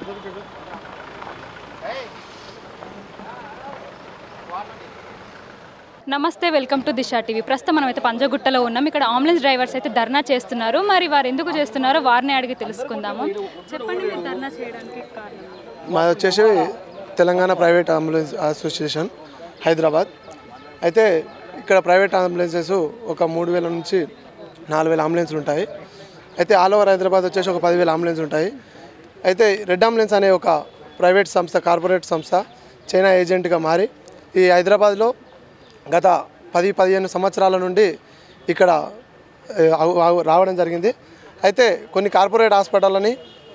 నమస్తే welcome to Disha TV ప్రస్తుతం మనం అయితే పంజగుట్టలో ఉన్నాం ఇక్కడ అంబులెన్స్ డ్రైవర్స్ అయితే ధర్నా చేస్తున్నారు మరి వారు ఎందుకు చేస్తున్నారో వారిని అడిగి తెలుసుకుందాము చెప్పండి మీరు ధర్నా చేయడానికి కారణం మాది వచ్చేసి Telangana private ambulance association Hyderabad అయితే ఇక్కడ ప్రైవేట్ అంబులెన్సెస్ ఒక మూడు వేల నుంచి నాలుగు వేల అంబులెన్స్లు ఉంటాయి అయితే ఆల్ ఓవర్ హైదరాబాద్ వచ్చేసి ఒక పదివేల అంబులెన్స్ ఉంటాయి అయితే రెడ్ అంబులెన్స్ అనే ఒక ప్రైవేట్ సంస్థ కార్పొరేట్ సంస్థ చైనా ఏజెంట్గా మారి ఈ హైదరాబాద్లో గత పది పదిహేను సంవత్సరాల నుండి ఇక్కడ ఏ, అవు- అవు- రావడం జరిగింది అయితే కొన్ని కార్పొరేట్ హాస్పిటళ్ళని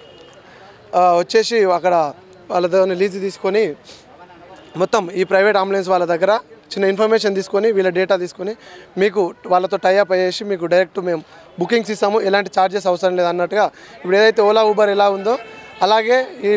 ఆ, వచ్చేసి అక్కడ వాళ్ళతో లీజు తీసుకొని మొత్తం ఈ ప్రైవేట్ అంబులెన్స్ వాళ్ళ దగ్గర చిన్న ఇన్ఫర్మేషన్ తీసుకొని వీళ్ళ డేటా తీసుకొని మీకు వాళ్ళతో టైఅప్ అయ్యేసి మీకు డైరెక్ట్ మేము బుకింగ్స్ ఇస్తాము ఎలాంటి ఛార్జెస్ అవసరం లేదు అన్నట్టుగా ఇప్పుడు ఏదైతే ఓలా ఊబర్ ఎలా ఉందో అలాగే ఈ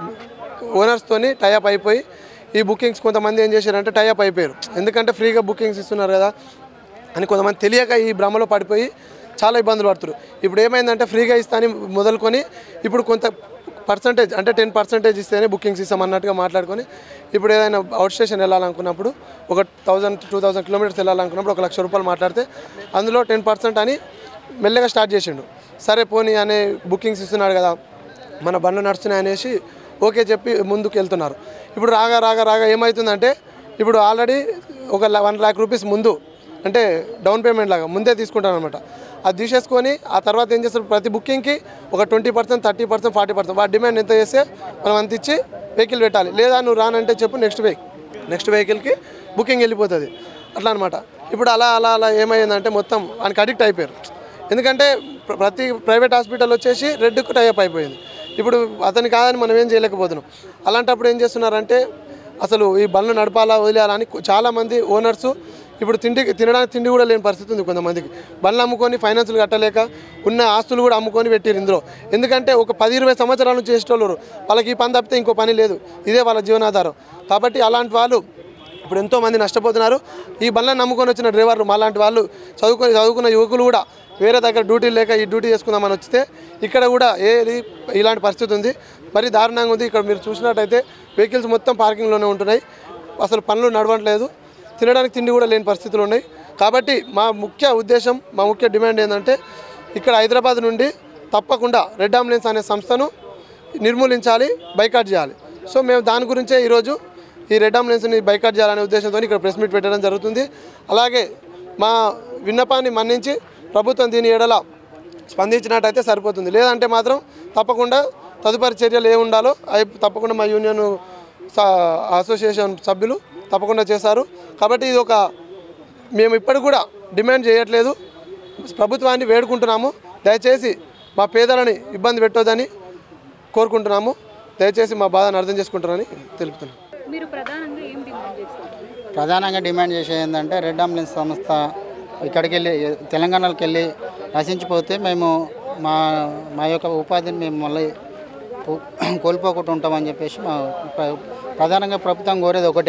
ఓనర్స్తోని టైఅప్ అయిపోయి ఈ బుకింగ్స్ కొంతమంది ఏం చేశారంటే టైఅప్ అయిపోయారు ఎందుకంటే ఫ్రీగా బుకింగ్స్ ఇస్తున్నారు కదా అని కొంతమంది తెలియక ఈ భ్రమలో పడిపోయి చాలా ఇబ్బందులు పడుతున్నారు ఇప్పుడు ఏమైందంటే ఫ్రీగా ఇస్తా అని మొదలుకొని ఇప్పుడు కొంత పర్సంటేజ్ అంటే టెన్ పర్సెంటేజ్ ఇస్తేనే బుకింగ్స్ ఇస్తామన్నట్టుగా మాట్లాడుకొని ఇప్పుడు ఏదైనా అవుట్ స్టేషన్ వెళ్ళాలనుకున్నప్పుడు ఒక థౌజండ్ టూ థౌసండ్ కిలోమీటర్స్ వెళ్ళాలనుకున్నప్పుడు ఒక లక్ష రూపాయలు మాట్లాడితే అందులో టెన్ పర్సెంట్ అని మెల్లగా స్టార్ట్ చేసిండు సరే పోనీ అనే బుకింగ్స్ ఇస్తున్నాడు కదా మన బండ్లు నడుస్తున్నాయి అనేసి ఓకే చెప్పి ముందుకు వెళ్తున్నారు ఇప్పుడు రాగా రాగా రాగా ఏమవుతుందంటే ఇప్పుడు ఆల్రెడీ ఒక వన్ ల్యాక్ రూపీస్ ముందు అంటే డౌన్ పేమెంట్ లాగా ముందే తీసుకుంటాను అనమాట అది తీసేసుకొని ఆ తర్వాత ఏం చేస్తారు ప్రతి బుకింగ్కి ఒక twenty percent thirty percent forty percent వాటి డిమాండ్ ఎంత చేస్తే మనం అంత ఇచ్చి వెహికల్ పెట్టాలి లేదా నువ్వు రానంటే చెప్పు నెక్స్ట్ వెహికల్ నెక్స్ట్ వెహికల్కి బుకింగ్ వెళ్ళిపోతుంది అట్లా అనమాట ఇప్పుడు అలా అలా అలా ఏమైందంటే మొత్తం ఆయనకి అడిక్ట్ అయిపోయారు ఎందుకంటే ప్ర- ప్రతి ప్రైవేట్ హాస్పిటల్ వచ్చేసి రెడ్కు టైప్ అయిపోయింది ఇప్పుడు అతని కాదని మనం ఏం చేయలేకపోతున్నాం అలాంటప్పుడు ఏం చేస్తున్నారంటే అసలు ఈ బండ్లు నడపాలా వదిలేయాలా అని కొ- చాలామంది ఓనర్స్ ఇప్పుడు తిండి తినడానికి తిండి కూడా లేని పరిస్థితి ఉంది కొంతమందికి బండ్లు అమ్ముకొని ఫైనాన్సులు కట్టలేక ఉన్న ఆస్తులు కూడా అమ్ముకొని పెట్టిరు ఇందులో ఎందుకంటే ఒక పది ఇరవై సంవత్సరాల నుంచి చేసేటోళ్ళు వాళ్ళకి ఈ పని తప్పితే ఇంకో పని లేదు ఇదే వాళ్ళ జీవనాధారం కాబట్టి అలాంటి వాళ్ళు ఇప్పుడు ఎంతో మంది నష్టపోతున్నారు ఈ బండ్లను నమ్ముకొని వచ్చిన డ్రైవర్లు మాలాంటి వాళ్ళు చదువుకొని చదువుకున్న యువకులు కూడా వేరే దగ్గర డ్యూటీ లేక ఈ డ్యూటీ చేసుకుందామని వస్తే ఇక్కడ కూడా ఏది ఇలాంటి పరిస్థితి ఉంది మరి దారుణంగా ఉంది ఇక్కడ మీరు చూసినట్టయితే వెహికల్స్ మొత్తం పార్కింగ్లోనే ఉంటున్నాయి అసలు పనులు నడవట్లేదు తినడానికి తిండి కూడా లేని పరిస్థితులు ఉన్నాయి కాబట్టి మా ముఖ్య ఉద్దేశం మా ముఖ్య డిమాండ్ ఏంటంటే ఇక్కడ హైదరాబాద్ నుండి తప్పకుండా రెడ్ అంబులెన్స్ అనే సంస్థను నిర్మూలించాలి బైకాట్ చేయాలి సో మేము దాని గురించే ఈరోజు ఈ రెడ్ అంబులెన్స్ని బైకాట్ చేయాలనే ఉద్దేశంతో ఇక్కడ ప్రెస్ మీట్ పెట్టడం జరుగుతుంది అలాగే మా విన్నపాన్ని మన్నించి ప్రభుత్వం దీని ఎడల స్పందించినట్టయితే సరిపోతుంది లేదంటే మాత్రం తప్పకుండా తదుపరి చర్యలు ఏ ఉండాలో అవి తప్పకుండా మా యూనియన్ స- అసోసియేషన్ సభ్యులు తప్పకుండా చేశారు కాబట్టి ఇది ఒక మేము ఇప్పటికి కూడా డిమాండ్ చేయట్లేదు ప్రభుత్వాన్ని వేడుకుంటున్నాము దయచేసి మా పేదలని ఇబ్బంది పెట్టొద్దని కోరుకుంటున్నాము దయచేసి మా బాధను అర్థం చేసుకుంటారని తెలుపుతున్నాను మీరు ప్రధానంగా ఏం డిమాండ్ చేస్తారు ప్రధానంగా డిమాండ్ చేసేది ఏంటంటే రెడ్ అంబులెన్స్ సంస్థ ఇక్కడికి వెళ్ళి తెలంగాణలోకి వెళ్ళి నశించిపోతే మేము మా మా యొక్క ఉపాధిని మేము మళ్ళీ కో- కోల్పోకుండా ఉంటామని చెప్పేసి మా ప్ర- ప్రధానంగా ప్రభుత్వం కోరేది ఒకటే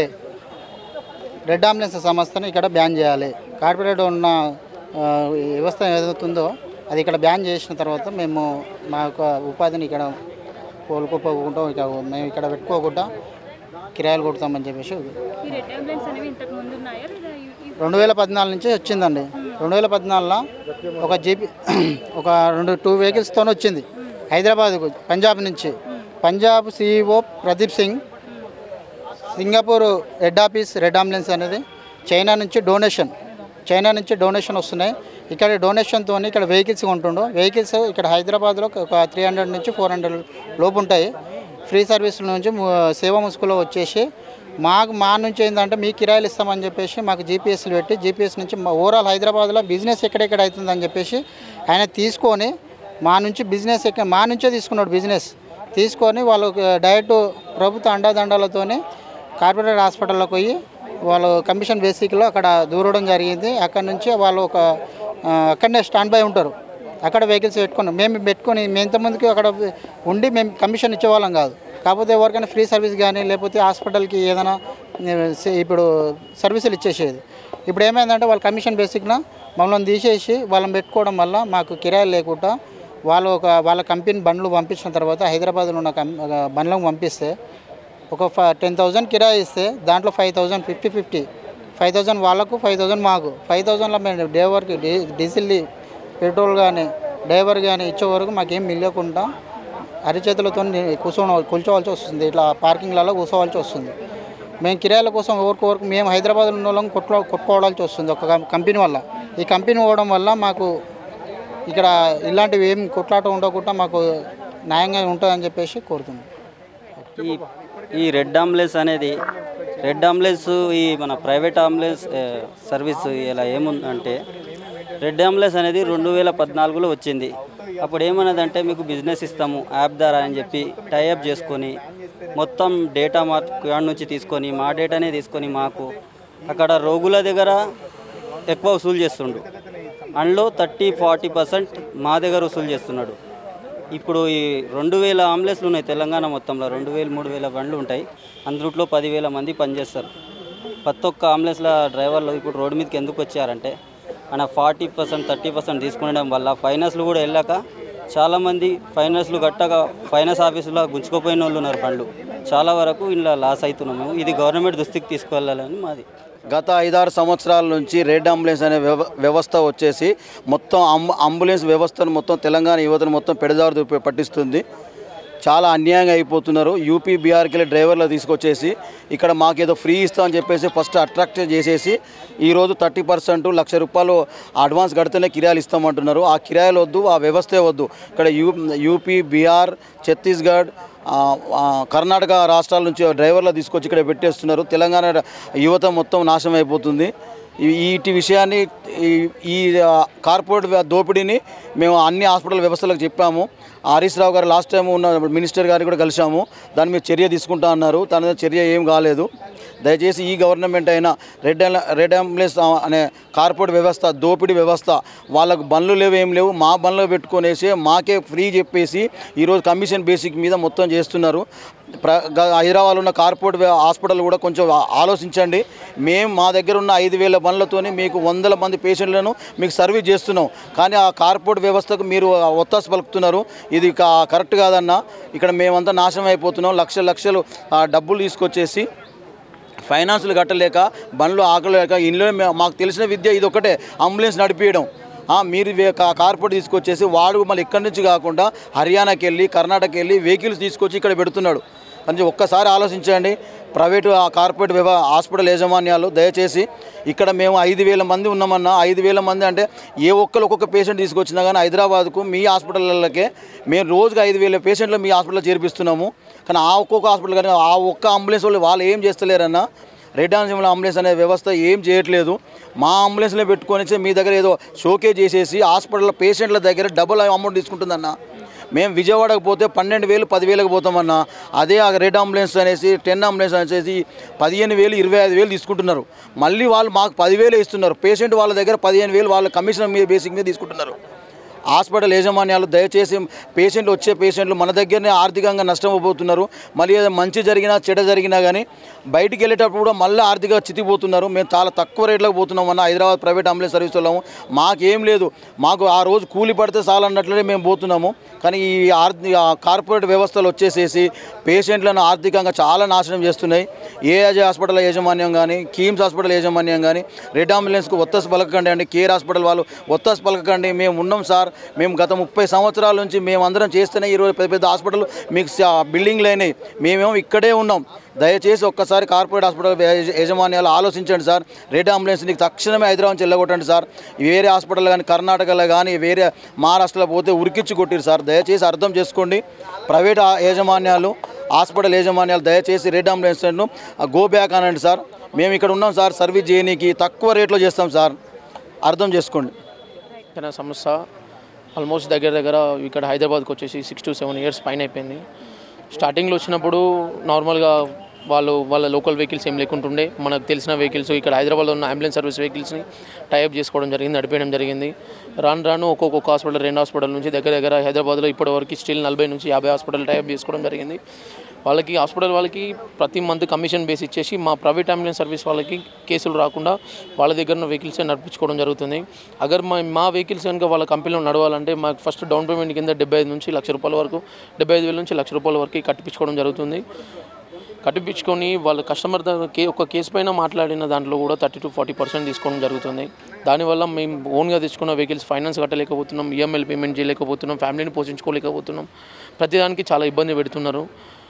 రెడ్ అంబులెన్స్ సంస్థను ఇక్కడ బ్యాన్ చేయాలి కార్పొరేట్ ఉన్న ఆ, ఈ వ్యవస్థ ఏదవుతుందో అది ఇక్కడ బ్యాన్ చేసిన తర్వాత మేము మా యొక్క ఉపాధిని ఇక్కడ కోలుకోపోకుండా ఇక మేము ఇక్కడ పెట్టుకోకుండా కిరాయిలు కొడతామని చెప్పేసి ఈ రెడ్ అంబులెన్స్ అనేవి ఇంతకు ముందు ఉన్నాయా లేదా ఈ- ఈ- రెండు వేల పద్నాలుగు నుంచి వచ్చిందండి రెండు వేల పద్నాలుగులో ఒక జీపీ ఒక రెండు టూ వెహికల్స్తో వచ్చింది హైదరాబాద్కు పంజాబ్ నుంచి Punjab CEO Pradeep Singh Singapore head office red ambulance అనేది చైనా నుంచి డొనేషన్ చైనా నుంచి డొనేషన్ వస్తున్నాయి ఇక్కడ డొనేషన్తో ఇక్కడ వెహికల్స్ కొంటుండు వెహికల్స్ ఇక్కడ హైదరాబాద్లో ఒక త్రీ హండ్రెడ్ నుంచి ఫోర్ హండ్రెడ్ లోపు ఉంటాయి ఫ్రీ సర్వీసుల నుంచి ము- సేవా ముసుగులో వచ్చేసి మాకు మా నుంచి ఏంటంటే మీ కిరాయిలు ఇస్తామని చెప్పేసి మాకు జీపీఎస్లు పెట్టి జీపీఎస్ నుంచి మా ఓవరాల్ హైదరాబాద్లో బిజినెస్ ఎక్కడెక్కడ అవుతుందని చెప్పేసి ఆయన తీసుకొని మా నుంచి బిజినెస్ ఎక్క మా నుంచే తీసుకున్నాడు బిజినెస్ తీసుకొని వాళ్ళు డైరెక్ట్ ప్రభుత్వ అండదండలతోని కార్పొరేట్ హాస్పిటల్లోకి పోయి వాళ్ళు కమిషన్ బేసిక్లో అక్కడ దూరడం జరిగింది అక్కడ నుంచి వాళ్ళు ఒక ఆ, అక్కడనే స్టాండ్ బై ఉంటారు అక్కడ వెహికల్స్ పెట్టుకున్నాం మేము పెట్టుకొని మేము ఎంతమందికి అక్కడ ఉండి మేము కమిషన్ ఇచ్చేవాళ్ళం కాదు కాకపోతే ఎవరికైనా ఫ్రీ సర్వీస్ కానీ లేకపోతే హాస్పిటల్కి ఏదైనా ఏ, సే- ఇప్పుడు సర్వీసులు ఇచ్చేసేది ఇప్పుడు ఏమైందంటే వాళ్ళ కమిషన్ బేసిక్న మమ్మల్ని తీసేసి వాళ్ళని పెట్టుకోవడం వల్ల మాకు కిరాయిలు లేకుండా వాళ్ళు ఒక వాళ్ళ కంపెనీ బండ్లు పంపించిన తర్వాత హైదరాబాద్లో ఉన్న కం బండ్లకు పంపిస్తే ఒక ఫ టెన్ థౌజండ్ కిరాయి ఇస్తే దాంట్లో five thousand fifty fifty five thousand వాళ్ళకు ఫైవ్ థౌజండ్ మాకు ఫైవ్ థౌజండ్లో మేము డ్రైవర్కి డీ డీజిల్ పెట్రోల్ కానీ డ్రైవర్ కానీ ఇచ్చే వరకు మాకేం మిగలకుండా అరిచేతులతో కూర్చోని కూర్చోవాల్సి వస్తుంది ఇట్లా పార్కింగ్లలో కూర్చోవాల్సి వస్తుంది మేము కిరాయిల కోసం ఎవరికొవరకు మేము హైదరాబాద్లో ఉన్న వాళ్ళం కొట్టుకో కొట్టుకోవాల్సి వస్తుంది ఒక కం- కంపెనీ వల్ల ఈ కంపెనీ పోవడం వల్ల మాకు ఇక్కడ ఇలాంటివి ఏం కొట్లాట ఉండకుండా మాకు న్యాయంగా ఉంటుందని చెప్పేసి కోరుతున్నాం ఈ ఈ రెడ్ అంబులెన్స్ అనేది రెడ్ అంబులెన్స్ ఈ మన ప్రైవేట్ అంబులెన్స్ ఏ, సర్వీస్ ఇలా ఏముందంటే రెడ్ అంబులెన్స్ అనేది రెండు వేల పద్నాలుగులో వచ్చింది అప్పుడు ఏమన్నదంటే మీకు బిజినెస్ ఇస్తాము యాప్ ద్వారా అని చెప్పి టైఅప్ చేసుకొని మొత్తం డేటా మా కాడ నుంచి తీసుకొని మా డేటానే తీసుకొని మాకు అక్కడ రోగుల దగ్గర ఎక్కువ వసూలు చేస్తుండు అందులో థర్టీ ఫార్టీ పర్సెంట్ మా దగ్గర వసూలు చేస్తున్నాడు ఇప్పుడు ఈ రెండు వేల అంబులెన్స్లు ఉన్నాయి తెలంగాణ మొత్తంలో రెండు వేలు మూడు వేల బండ్లు ఉంటాయి అందులో పదివేల మంది పనిచేస్తారు ప్రతి ఒక్క అంబులెన్స్ల డ్రైవర్లు ఇప్పుడు రోడ్డు మీదకి ఎందుకు వచ్చారంటే మన ఫార్టీ పర్సెంట్ థర్టీ పర్సెంట్ తీసుకునడం వల్ల ఫైనాన్స్లు కూడా వెళ్ళాక చాలామంది ఫైనాన్స్లు కట్టగా ఫైనాన్స్ ఆఫీసులో గుంజుకుపోయిన వాళ్ళు ఉన్నారు బండ్లు చాలా వరకు ఇలా లాస్ అవుతున్నాము ఇది గవర్నమెంట్ దృష్టికి తీసుకువెళ్ళాలని మాది గత ఐదారు సంవత్సరాల నుంచి రెడ్ అంబులెన్స్ అనే వ్యవ వ్యవస్థ వచ్చేసి మొత్తం అంబు అంబులెన్స్ వ్యవస్థను మొత్తం తెలంగాణ యువతను మొత్తం పెడదారు చూపి పట్టిస్తుంది చాలా అన్యాయంగా అయిపోతున్నారు యూపీ బీఆర్కి వెళ్ళి డ్రైవర్లు తీసుకొచ్చేసి ఇక్కడ మాకేదో ఫ్రీ ఇస్తామని చెప్పేసి ఫస్ట్ అట్రాక్ట్ చేసేసి ఈరోజు థర్టీ పర్సెంట్ లక్ష రూపాయలు అడ్వాన్స్ కడితేనే కిరాయిలు ఇస్తామంటున్నారు ఆ కిరాయిలు వద్దు ఆ వ్యవస్థే వద్దు ఇక్కడ యూ యూపీ బీహార్ ఛత్తీస్గఢ్ ఆ, ఆ, కర్ణాటక రాష్ట్రాల నుంచి డ్రైవర్లు తీసుకొచ్చి ఇక్కడ పెట్టేస్తున్నారు తెలంగాణ యువత మొత్తం నాశనం అయిపోతుంది ఈ వీటి విషయాన్ని ఈ ఈ ఆ, కార్పొరేట్ వ్య- దోపిడీని మేము అన్ని హాస్పిటల్ వ్యవస్థలకు చెప్పాము హరీష్ రావు గారు లాస్ట్ టైం ఉన్న మినిస్టర్ గారిని కూడా కలిసాము దాని మీద చర్య తీసుకుంటా అన్నారు దాని మీద చర్య ఏం కాలేదు దయచేసి ఈ గవర్నమెంట్ అయినా రెడ్ అంబు- రెడ్ అంబులెన్స్ అనే కార్పొరేట్ వ్యవస్థ దోపిడీ వ్యవస్థ వాళ్ళకు బండ్లు లేవు ఏం లేవు మా బండ్లు పెట్టుకొనేసి మాకే ఫ్రీ చెప్పేసి ఈరోజు కమిషన్ బేసిక్ మీద మొత్తం చేస్తున్నారు ప్ర గ- హైదరాబాద్లో ఉన్న కార్పొరేట్ వ్య- హాస్పిటల్ కూడా కొంచెం ఆ- ఆలోచించండి మేము మా దగ్గర ఉన్న ఐదు వేల బండ్లతోని మీకు వందల మంది పేషెంట్లను మీకు సర్వీస్ చేస్తున్నాం కానీ ఆ కార్పొరేట్ వ్యవస్థకు మీరు ఒత్తాసు పలుకుతున్నారు ఇది కా- కరెక్ట్ కాదన్న ఇక్కడ మేమంతా నాశనం అయిపోతున్నాం లక్షల లక్షలు ఆ, డబ్బులు తీసుకొచ్చేసి ఫైనాన్సులు కట్టలేక బండ్లు ఆకలేక ఇంట్లో మే- మాకు తెలిసిన విద్య ఇది ఒకటే అంబులెన్స్ నడిపించడం ఆ, మీరు వే- కా- కార్పొరేట్ తీసుకొచ్చేసి వాడు మళ్ళీ ఇక్కడి నుంచి కాకుండా హర్యానాకి వెళ్ళి కర్ణాటకకి వెళ్ళి వెహికల్స్ తీసుకొచ్చి ఇక్కడ పెడుతున్నాడు అని ఒక్కసారి ఆలోచించండి ప్రైవేటు ఆ కార్పొరేట్ వ్యవ హాస్పిటల్ యాజమాన్యాలు దయచేసి ఇక్కడ మేము ఐదు వేల మంది ఉన్నామన్నా ఐదు వేల మంది అంటే ఏ ఒక్కరు ఒక్కొక్క పేషెంట్ తీసుకొచ్చినా కానీ హైదరాబాద్కు మీ హాస్పిటల్లకే మేము రోజుకి ఐదు వేల పేషెంట్లు మీ హాస్పిటల్లో చేర్పిస్తున్నాము కానీ ఆ ఒక్కొక్క హాస్పిటల్ కానీ ఆ ఒక్క అంబులెన్స్ వాళ్ళు వాళ్ళు ఏం చేస్తలేరన్నా రెడ్ ఆన్సిమ్ల అంబులెన్స్ అనే వ్యవస్థ ఏం చేయట్లేదు మా అంబులెన్స్లో పెట్టుకొని మీ దగ్గర ఏదో షోకే చేసేసి హాస్పిటల్ పేషెంట్ల దగ్గర డబుల్ అమౌంట్ తీసుకుంటుందన్న మేము విజయవాడకు పోతే పన్నెండు వేలు పదివేలకు పోతామన్నా అదే ఆ రెడ్ అంబులెన్స్ అనేసి టెన్ అంబులెన్స్ అనేసి పదిహేను వేలు ఇరవై ఐదు వేలు తీసుకుంటున్నారు మళ్ళీ వాళ్ళు మాకు పదివేలు ఇస్తున్నారు పేషెంట్ వాళ్ళ దగ్గర పదిహేను వేలు వాళ్ళ కమిషన్ మీద బేసిక్ మీద తీసుకుంటున్నారు హాస్పిటల్ యాజమాన్యాలు దయచేసి పేషెంట్లు వచ్చే పేషెంట్లు మన దగ్గరనే ఆర్థికంగా నష్టపోతున్నారు మళ్ళీ ఏదో మంచి జరిగినా చెడ జరిగినా కానీ బయటికి వెళ్ళేటప్పుడు కూడా మళ్ళీ ఆర్థికంగా చితిపోతున్నారు మేము చాలా తక్కువ రేట్లకు పోతున్నాం అన్న హైదరాబాద్ ప్రైవేట్ అంబులెన్స్ సర్వీస్ వాళ్ళము మాకేం లేదు మాకు ఆ రోజు కూలి పడితే చాలన్నట్లనే మేము పోతున్నాము కానీ ఈ ఆర్థిక కార్పొరేట్ వ్యవస్థలు వచ్చేసేసి పేషెంట్లను ఆర్థికంగా చాలా నాశనం చేస్తున్నాయి ఏఐజీ హాస్పిటల్ యాజమాన్యం కానీ కీమ్స్ హాస్పిటల్ యాజమాన్యం కానీ రెడ్ అంబులెన్స్కు ఒత్తస్ పలకకండి అండి కేర్ హాస్పిటల్ వాళ్ళు ఒత్తస్ పలకకండి మేము ఉన్నాం సార్ మేము గత ముప్పై సంవత్సరాల నుంచి మేము అందరం చేస్తేనే ఈరోజు పెద్ద పెద్ద హాస్పిటల్ మీకు స- బిల్డింగ్లు అయినాయి మేమేమో ఇక్కడే ఉన్నాం దయచేసి ఒక్కసారి కార్పొరేట్ హాస్పిటల్ యజ- యజమాన్యాలు ఆలోచించండి సార్ రెడ్ అంబులెన్స్ నీకు తక్షణమే హైదరాబాద్ నుంచి వెళ్ళగొట్టండి సార్ వేరే హాస్పిటల్ కానీ కర్ణాటకలో కానీ వేరే మహారాష్ట్రలో పోతే ఉరికిచ్చి కొట్టిరు సార్ దయచేసి అర్థం చేసుకోండి ప్రైవేట్ ఆ- యాజమాన్యాలు హాస్పిటల్ యాజమాన్యాలు దయచేసి రెడ్ అంబులెన్స్ను గో బ్యాక్ అనండి సార్ మేము ఇక్కడ ఉన్నాం సార్ సర్వీస్ చేయనీకి తక్కువ రేట్లో చేస్తాం సార్ అర్థం చేసుకోండి చిన్న సంస్థ ఆల్మోస్ట్ దగ్గర దగ్గర ఇక్కడ హైదరాబాద్కి వచ్చేసి సిక్స్ టు సెవెన్ ఇయర్స్ పైన అయిపోయింది స్టార్టింగ్లో వచ్చినప్పుడు నార్మల్గా వాళ్ళు వాళ్ళ లోకల్ వెహికల్స్ ఏం లేకుంటుండే మనకు తెలిసిన వెహికల్స్ ఇక్కడ హైదరాబాద్లో ఉన్న అంబులెన్స్ సర్వీస్ వెహికల్స్ని టైప్ చేసుకోవడం జరిగింది నడిపేయడం జరిగింది రాను రాను ఒక్కొక్క హాస్పిటల్ రెండు హాస్పిటల్ నుంచి దగ్గర దగ్గర హైదరాబాద్లో ఇప్పటి వరకు స్టిల్ నలభై నుంచి యాభై హాస్పిటల్ టైప్ చేసుకోవడం జరిగింది వాళ్ళకి హాస్పిటల్ వాళ్ళకి ప్రతి మంత్ కమిషన్ బేస్ ఇచ్చేసి మా ప్రైవేట్ అంబులెన్స్ సర్వీస్ వాళ్ళకి కేసులు రాకుండా వాళ్ళ దగ్గర ఉన్న వెహికల్సే నడిపించుకోవడం జరుగుతుంది అగర్ మా మా వెహికల్స్ కనుక వాళ్ళ కంపెనీలో నడవాలంటే మాకు ఫస్ట్ డౌన్ పేమెంట్ కింద డెబ్బై ఐదు నుంచి లక్ష రూపాయల వరకు డెబ్బై ఐదు వేల నుంచి లక్ష రూపాయల వరకు కట్టించుకోవడం జరుగుతుంది కట్టిపించుకొని వాళ్ళ కస్టమర్ దగ్గర కే ఒక కేసు పైన మాట్లాడిన దాంట్లో కూడా థర్టీ టు ఫార్టీ పర్సెంట్ తీసుకోవడం జరుగుతుంది దానివల్ల మేము ఓన్గా తెచ్చుకున్న వెహికల్స్ ఫైనాన్స్ కట్టలేకపోతున్నాం ఈఎంఐలు పేమెంట్ చేయలేకపోతున్నాం ఫ్యామిలీని పోషించుకోలేకపోతున్నాం ప్రతిదానికి చాలా ఇబ్బంది పెడుతున్నారు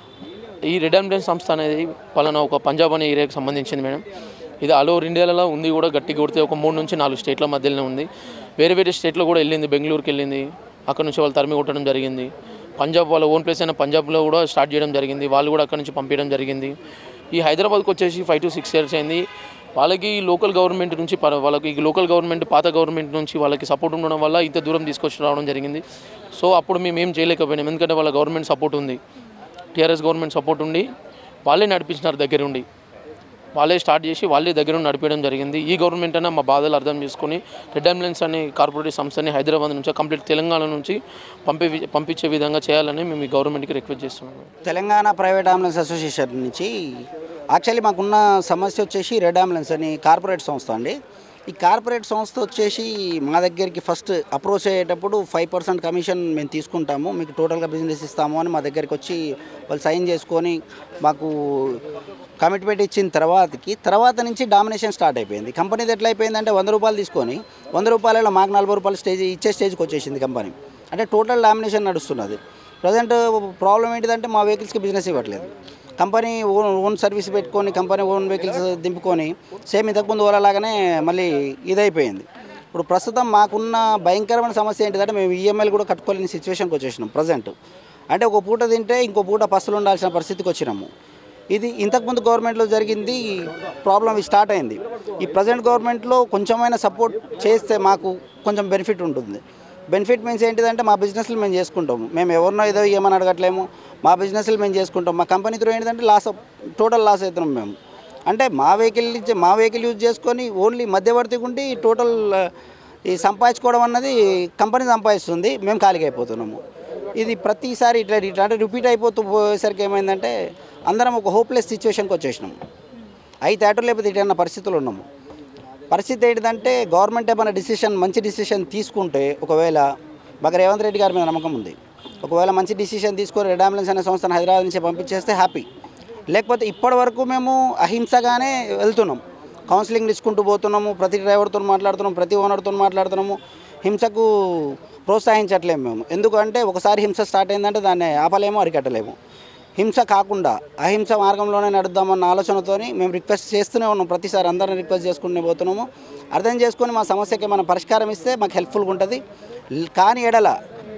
ఈ రెడ్ అంబులెన్స్ సంస్థ అనేది పలానా ఒక పంజాబ్ అనే ఏరియాకి సంబంధించింది మేడం ఇది ఆల్ ఓవర్ ఇండియాలో ఉంది కూడా గట్టి కొడితే ఒక మూడు నుంచి నాలుగు స్టేట్ల మధ్యలోనే ఉంది వేరే వేరే స్టేట్లో కూడా వెళ్ళింది బెంగళూరుకి వెళ్ళింది అక్కడ నుంచి వాళ్ళు తరిమి కొట్టడం జరిగింది పంజాబ్ వాళ్ళ ఓన్ ప్లేస్ అయిన పంజాబ్లో కూడా స్టార్ట్ చేయడం జరిగింది వాళ్ళు కూడా అక్కడ నుంచి పంపించడం జరిగింది ఈ హైదరాబాద్కి వచ్చేసి ఫైవ్ టు సిక్స్ ఇయర్స్ అయింది వాళ్ళకి లోకల్ గవర్నమెంట్ నుంచి ప- వాళ్ళకి ఈ లోకల్ గవర్నమెంట్ పాత గవర్నమెంట్ నుంచి వాళ్ళకి సపోర్ట్ ఉండడం వల్ల ఇంత దూరం తీసుకొచ్చి రావడం జరిగింది సో అప్పుడు మేము ఏం చేయలేకపోయినాం ఎందుకంటే వాళ్ళ గవర్నమెంట్ సపోర్ట్ ఉంది టీఆర్ఎస్ గవర్నమెంట్ సపోర్ట్ ఉండి వాళ్ళే నడిపించినారు దగ్గరుండి వాళ్ళే స్టార్ట్ చేసి వాళ్ళే దగ్గర ఉండి నడిపించడం జరిగింది ఈ గవర్నమెంట్ అయినా మా బాధలు అర్థం చేసుకొని రెడ్ అంబులెన్స్ అనే కార్పొరేట్ సంస్థని హైదరాబాద్ నుంచి కంప్లీట్ తెలంగాణ నుంచి పంపే వి- పంపించే విధంగా చేయాలని మేము ఈ గవర్నమెంట్కి రిక్వెస్ట్ చేస్తున్నాము తెలంగాణ ప్రైవేట్ అంబులెన్స్ అసోసియేషన్ నుంచి యాక్చువల్లీ మాకున్న సమస్య వచ్చేసి రెడ్ అంబులెన్స్ అని కార్పొరేట్ సంస్థ అండి ఈ కార్పొరేట్ సంస్థ వచ్చేసి మా దగ్గరికి ఫస్ట్ అప్రోచ్ అయ్యేటప్పుడు ఫైవ్ పర్సెంట్ కమిషన్ మేము తీసుకుంటాము మీకు టోటల్గా బిజినెస్ ఇస్తాము అని మా దగ్గరికి వచ్చి వాళ్ళు సైన్ చేసుకొని మాకు కమిట్మెంట్ ఇచ్చిన తర్వాతకి తర్వాత నుంచి డామినేషన్ స్టార్ట్ అయిపోయింది కంపెనీది ఎట్లా అయిపోయిందంటే వంద రూపాయలు తీసుకొని వంద రూపాయలలో మాకు నలభై రూపాయలు స్టేజ్ ఇచ్చే స్టేజ్కి వచ్చేసింది కంపెనీ అంటే టోటల్ డామినేషన్ నడుస్తున్నది ప్రజెంట్ ప్రాబ్లం ఏంటిదంటే మా వెహికల్స్కి బిజినెస్ ఇవ్వట్లేదు కంపెనీ ఓన్ ఓన్ సర్వీస్ పెట్టుకొని కంపెనీ ఓన్ వెహికల్స్ దింపుకొని సేమ్ ఇంతకుముందు ఓలాగానే మళ్ళీ ఇదైపోయింది ఇప్పుడు ప్రస్తుతం మాకున్న భయంకరమైన సమస్య ఏంటిదంటే మేము ఈఎంఐలు కూడా కట్టుకోలేని సిచ్యువేషన్కి వచ్చేసినాం ప్రజెంట్ అంటే ఒక పూట తింటే ఇంకో పూట పస్తులు ఉండాల్సిన పరిస్థితికి వచ్చినాము ఇది ఇంతకుముందు గవర్నమెంట్లో జరిగింది ప్రాబ్లం స్టార్ట్ అయింది ఈ ప్రజెంట్ గవర్నమెంట్లో కొంచెమైనా సపోర్ట్ చేస్తే మాకు కొంచెం బెనిఫిట్ ఉంటుంది బెనిఫిట్ మీన్స్ ఏంటిదంటే మా బిజినెస్లు మేము చేసుకుంటాము మేము ఎవరినో ఏదో ఏమని అడగట్లేము మా బిజినెస్లు మేము చేసుకుంటాం మా కంపెనీ త్రూ ఏంటిదంటే లాస్ టోటల్ లాస్ అవుతున్నాం మేము అంటే మా వెహికల్ నుంచి మా వెహికల్ యూజ్ చేసుకొని ఓన్లీ మధ్యవర్తిగా ఉండి టోటల్ ఆ, ఈ సంపాదించుకోవడం అన్నది కంపెనీ సంపాదిస్తుంది మేము ఖాళీగా అయిపోతున్నాము ఇది ప్రతిసారి ఇట్లా ఇట్లా అంటే రిపీట్ అయిపోతూ పోయేసరికి ఏమైందంటే అందరం ఒక హోప్లెస్ సిచ్యువేషన్కి వచ్చేసినాం అయితే అటు లేకపోతే ఇటు అన్న పరిస్థితులు ఉన్నాము పరిస్థితి ఏంటిదంటే గవర్నమెంట్ ఏమైనా డిసిషన్ మంచి డిసిషన్ తీసుకుంటే ఒకవేళ మాకు రేవంత్ రెడ్డి గారి మీద నమ్మకం ఉంది ఒకవేళ మంచి డిసిషన్ తీసుకొని రెడ్ అంబులెన్స్ అనే సంస్థను హైదరాబాద్ నుంచి పంపించేస్తే హ్యాపీ లేకపోతే ఇప్పటి వరకు మేము అహింసగానే వెళ్తున్నాం కౌన్సిలింగ్ ఇచ్చుకుంటూ పోతున్నాము ప్రతి డ్రైవర్తో మాట్లాడుతున్నాం ప్రతి ఓనర్తో మాట్లాడుతున్నాము హింసకు ప్రోత్సహించట్లేము మేము ఎందుకంటే ఒకసారి హింస స్టార్ట్ అయిందంటే దాన్ని ఆపలేము అరికట్టలేము హింస కాకుండా అహింస మార్గంలోనే నడుద్దామన్న ఆలోచనతోని మేము రిక్వెస్ట్ చేస్తూనే ఉన్నాం ప్రతిసారి అందరిని రిక్వెస్ట్ చేసుకునే పోతున్నాము అర్థం చేసుకొని మా సమస్యకి మనం పరిష్కారం ఇస్తే మాకు హెల్ప్ఫుల్గా ఉంటుంది ల్- కాని ఎడల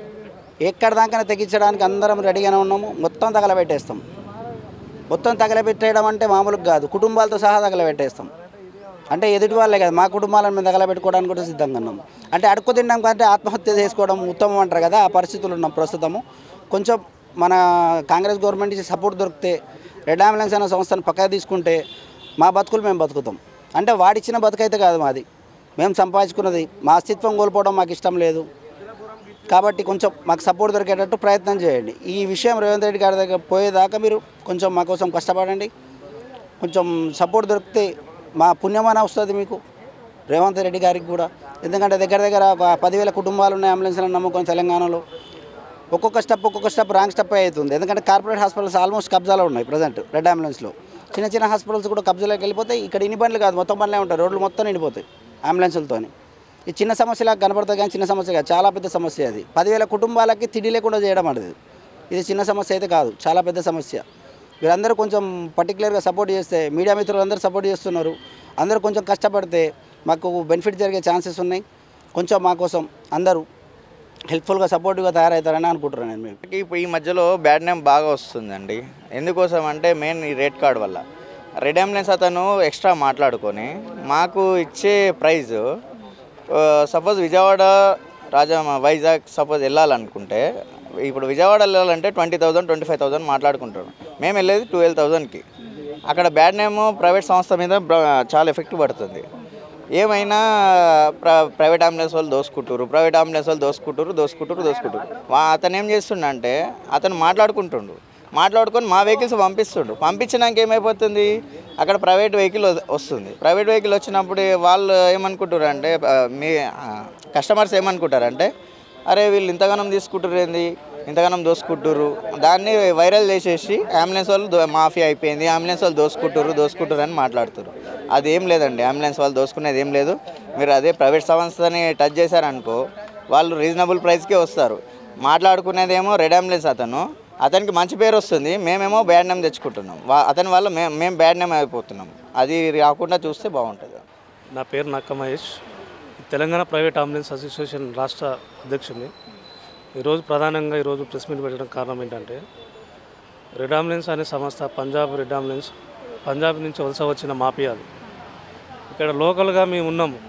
ఎక్కడ దాకా తెగించడానికి అందరం రెడీగానే ఉన్నాము మొత్తం తగలబెట్టేస్తాం మొత్తం తగలబెట్టేయడం అంటే మామూలుగా కాదు కుటుంబాలతో సహా తగలబెట్టేస్తాం అంటే ఎదుటి వాళ్ళే కదా మా కుటుంబాలను మేము తగలబెట్టుకోవడానికి కూడా సిద్ధంగా ఉన్నాం అంటే అడుక్కు తినడం కంటే ఆత్మహత్య చేసుకోవడం ఉత్తమం అంటారు కదా ఆ పరిస్థితులు ఉన్నాం ప్రస్తుతము కొంచెం మన కాంగ్రెస్ గవర్నమెంట్ నుంచి సపోర్ట్ దొరికితే రెడ్ అంబులెన్స్ అనే సంస్థను పక్కకు తీసుకుంటే మా బతుకులు మేము బతుకుతాం అంటే వాడిచ్చిన బతుకైతే కాదు మాది మేము సంపాదించుకున్నది మా అస్తిత్వం కోల్పోవడం మాకు ఇష్టం లేదు కాబట్టి కొంచెం మాకు సపోర్ట్ దొరికేటట్టు ప్రయత్నం చేయండి ఈ విషయం రేవంత్ రెడ్డి గారి దగ్గర పోయేదాకా మీరు కొంచెం మా కోసం కష్టపడండి కొంచెం సపోర్ట్ దొరికితే మా పుణ్యమాన వస్తుంది మీకు రేవంత్ రెడ్డి గారికి కూడా ఎందుకంటే దగ్గర దగ్గర ఒక పదివేల కుటుంబాలు ఉన్నాయి అంబులెన్స్లను నమ్ముకొని తెలంగాణలో ఒక్కొక్క స్టెప్ ఒక్కొక్క స్టెప్ రాంగ్ స్టెప్ అవుతుంది ఎందుకంటే కార్పొరేట్ హాస్పిటల్స్ ఆల్మోస్ట్ కబ్జాలో ఉన్నాయి ప్రజెంట్ రెడ్ అంబులెన్స్లో చిన్న చిన్న హాస్పిటల్స్ కూడా కబ్జాలోకి వెళ్ళిపోతాయి ఇక్కడ ఇన్ని బండ్లు కాదు మొత్తం బండ్లే ఉంటాయి రోడ్లు మొత్తం నిండిపోతాయి అంబులెన్సులతోని ఈ చిన్న సమస్యలా కనపడుతుంది కానీ చిన్న సమస్య కాదు చాలా పెద్ద సమస్య అది పదివేల కుటుంబాలకి తిండి లేకుండా చేయడం అనేది ఇది చిన్న సమస్య అయితే కాదు చాలా పెద్ద సమస్య మీరందరూ కొంచెం పర్టికులర్గా సపోర్ట్ చేస్తే మీడియా మిత్రులు అందరూ సపోర్ట్ చేస్తున్నారు అందరూ కొంచెం కష్టపడితే మాకు బెనిఫిట్ జరిగే ఛాన్సెస్ ఉన్నాయి కొంచెం మా కోసం అందరూ హెల్ప్ఫుల్గా సపోర్టివ్గా తయారవుతారని అనుకుంటున్నాను నేను మేము ఇప్పుడు ఈ మధ్యలో బ్యాడ్ నేమ్ బాగా వస్తుందండి ఎందుకోసం అంటే మెయిన్ ఈ రేట్ కార్డ్ వల్ల రెడ్ అంబులెన్స్ అతను ఎక్స్ట్రా మాట్లాడుకొని మాకు ఇచ్చే ప్రైజ్ సపోజ్ విజయవాడ రాజా వైజాగ్ సపోజ్ వెళ్ళాలనుకుంటే ఇప్పుడు విజయవాడ వెళ్ళాలంటే twenty thousand twenty five thousand మాట్లాడుకుంటారు మేము వెళ్ళేది ట్వెల్వ్ థౌసండ్కి అక్కడ బ్యాడ్ నేమ్ ప్రైవేట్ సంస్థ మీద బ్ర- చాలా ఎఫెక్ట్ పడుతుంది ఏమైనా ప్ర ప్రైవేట్ అంబులెన్స్ వాళ్ళు దోసుకుంటారు ప్రైవేట్ అంబులెన్స్ వాళ్ళు దోసుకుంటారు దోసుకుంటారు దోసుకుంటారు వా అతను ఏం చేస్తుండంటే అతను మాట్లాడుకుంటుండు మాట్లాడుకొని మా వెహికల్స్ పంపిస్తుండు పంపించినాక ఏమైపోతుంది అక్కడ ప్రైవేట్ వెహికల్ వస్తుంది ప్రైవేట్ వెహికల్ వచ్చినప్పుడు వాళ్ళు ఏమనుకుంటారు అంటే ఆ, మీ కస్టమర్స్ ఏమనుకుంటారంటే అరే వీళ్ళు ఇంతగానం తీసుకుంటారు ఏంది ఇంతగానం దోసుకుంటారు దాన్ని వైరల్ చేసేసి అంబులెన్స్ వాళ్ళు దో- మాఫియా అయిపోయింది అంబులెన్స్ వాళ్ళు దోసుకుంటారు దోసుకుంటారు అని మాట్లాడుతారు అది ఏం లేదండి అంబులెన్స్ వాళ్ళు దోసుకునేది ఏం లేదు మీరు అదే ప్రైవేట్ సంస్థని టచ్ చేశారనుకో వాళ్ళు రీజనబుల్ ప్రైస్కే వస్తారు మాట్లాడుకునేదేమో రెడ్ అంబులెన్స్ అతను అతనికి మంచి పేరు వస్తుంది మేమేమో బ్యాడ్ నేమ్ తెచ్చుకుంటున్నాం వా- అతని వల్ల మేము మేము బ్యాడ్ నేమ్ అయిపోతున్నాం అది రాకుండా చూస్తే బాగుంటుంది నా పేరు Nakka Mahesh Telangana private ambulance association రాష్ట్ర అధ్యక్షుడిని ఈరోజు ప్రధానంగా ఈరోజు ప్రెస్ మీట్ పెట్టడం కారణం ఏంటంటే రెడ్ అంబులెన్స్ అనే సంస్థ పంజాబ్ రెడ్ అంబులెన్స్ పంజాబ్ నుంచి వలస వచ్చిన మాఫియా అది ఇక్కడ లోకల్గా మేము ఉన్నాము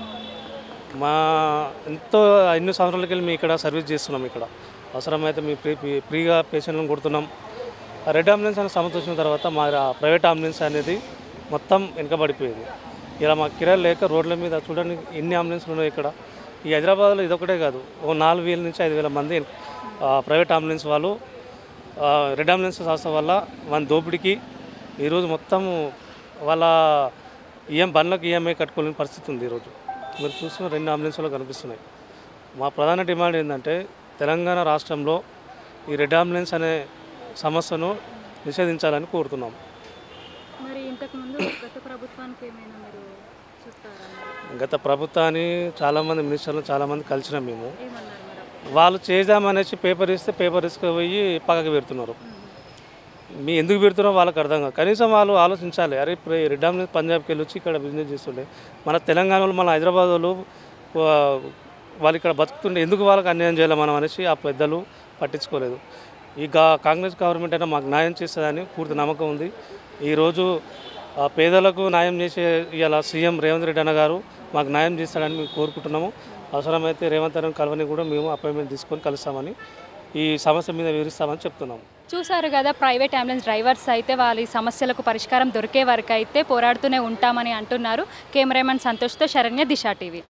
మా ఎంతో ఎన్ని సంవత్సరాలకి వెళ్ళి మేము ఇక్కడ సర్వీస్ చేస్తున్నాం ఇక్కడ అవసరమైతే మేము ఫ్రీ ఫ్రీ- ఫ్రీగా పేషెంట్లను కొడుతున్నాం ఆ రెడ్ అంబులెన్స్ అనే సంస్థ వచ్చిన తర్వాత మా రా- ప్రైవేట్ అంబులెన్స్ అనేది మొత్తం వెనకబడిపోయింది ఇలా మా కిరాయి లేక రోడ్ల మీద చూడండి ఎన్ని అంబులెన్స్లు ఉన్నాయి ఇక్కడ ఈ హైదరాబాద్లో ఇదొకటే కాదు ఓ నాలుగు వేల నుంచి ఐదు వేల మంది ఆ, ప్రైవేట్ అంబులెన్స్ వాళ్ళు ఆ, రెడ్ అంబులెన్స్ సంస్థ వల్ల మన దోపిడీకి ఈరోజు మొత్తం వాళ్ళ ఈఎం బండ్లకు ఈఎంఐ కట్టుకోలేని పరిస్థితి ఉంది ఈరోజు మీరు చూస్తున్న రెండు అంబులెన్స్లు కనిపిస్తున్నాయి మా ప్రధాన డిమాండ్ ఏంటంటే తెలంగాణ రాష్ట్రంలో ఈ రెడ్ అంబులెన్స్ అనే సమస్యను నిషేధించాలని కోరుతున్నాం మరి ఇంతకుముందు గత ప్రభుత్వానికి ఏమైనా మీరు చెప్తారా మరి? గత ప్రభుత్వాన్ని చాలామంది మినిస్టర్లు చాలామంది కలిసినాం మేము ఏమన్నారు మరి అప్పుడు? వాళ్ళు చేద్దామనేసి పేపర్ ఇస్తే పేపర్ తీసుకుపోయి పక్కకు పెడుతున్నారు మీ ఎందుకు పెడుతున్నారో వాళ్ళకి అర్థం కాదు కనీసం వాళ్ళు ఆలోచించాలి అరే ఇప్పుడు ఈ రెడ్ అంబులెన్స్ పంజాబ్కి వెళ్ళి వచ్చి ఇక్కడ బిజినెస్ చేస్తుండే మన తెలంగాణలో మన హైదరాబాద్ వాళ్ళు వా- వాళ్ళు ఇక్కడ బతుకుతుండే ఎందుకు వాళ్ళకి అన్యాయం చేయాలి మనం అనేసి ఆ పెద్దలు పట్టించుకోలేదు ఈ గా కాంగ్రెస్ గవర్నమెంట్ అయినా మాకు న్యాయం చేస్తుందని పూర్తి నమ్మకం ఉంది ఈరోజు ఆ పేదలకు న్యాయం చేసే ఇవాళ సీఎం రేవంత్ రెడ్డి అన్న గారు మాకు న్యాయం చేస్తాడని మేము కోరుకుంటున్నాము అవసరమైతే రేవంత్ అన్న కలవని కూడా మేము అపాయింట్మెంట్ తీసుకొని కలుస్తామని ఈ సమస్య మీద వివరిస్తామని చెప్తున్నాము చూసారు కదా ప్రైవేట్ అంబులెన్స్ డ్రైవర్స్ అయితే వాళ్ళ ఈ సమస్యలకు పరిష్కారం దొరికే వరకు అయితే పోరాడుతూనే ఉంటామని అంటున్నారు కెమెరామెన్ సంతోష్తో శరణ్య దిశా టీవీ